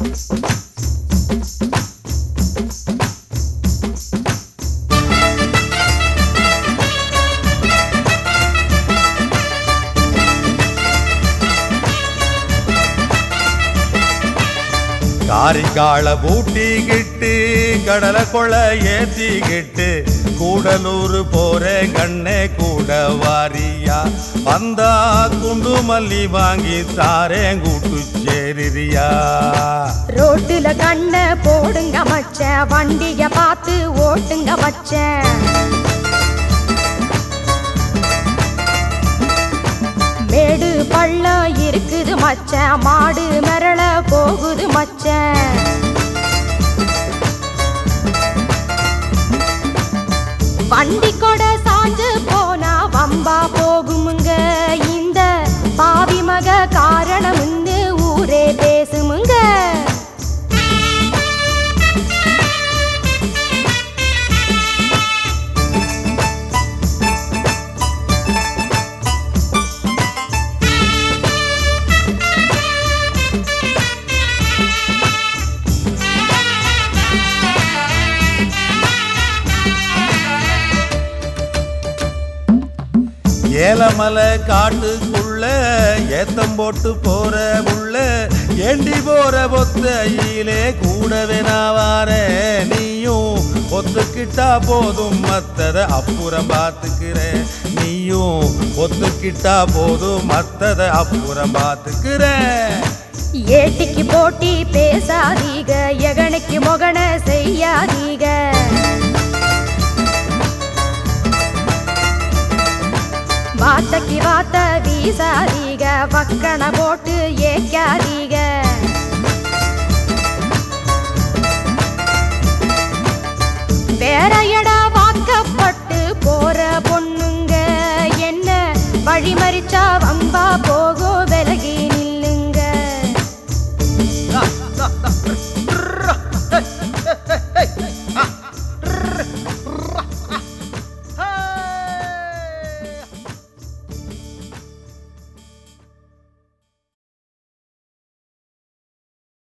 காரிக்கால பூட்டிக்கிட்டு கடலை கொள்ள ஏத்திக்கிட்டு கூடலூர் போறேன் கண்ணே கூட வாரியா வந்தா குண்டு மல்லி வாங்கி தாரேன் கூட்டு சேரியா ரோட்டுல கண்ண போடுங்க மச்சான் வண்டிய பார்த்து ஓட்டுங்க மச்சான் மேடு பள்ளம் இருக்குது மச்சான் மாடு மிரள போகுது மச்சான் வண்டி கொட சாஞ்சு போனா வம்பா போகுமுங்க இந்த பாவி மக காரணம்னு ஊரே பேசுமுங்க ஏலமலை காட்டுக்குள்ள ஏத்தம் போட்டு போற உள்ள ஏண்டி போற பொத்தையிலே கூடவே நான் வாரேன் நீயும் ஒத்துக்கிட்டா போதும் மத்தத அப்புறம் பார்த்துக்கிறேன் நீயும் ஒத்துக்கிட்டா போதும் மத்தத அப்புறம் பார்த்துக்கிறேன் ஏட்டிக்கு போட்டி பேசாதீக எகனுக்கு மொகன செய்யாதீக வார்த்தைக்கு வார்த்தை வீசாதீக வக்கண போட்டு ஏக்காதீக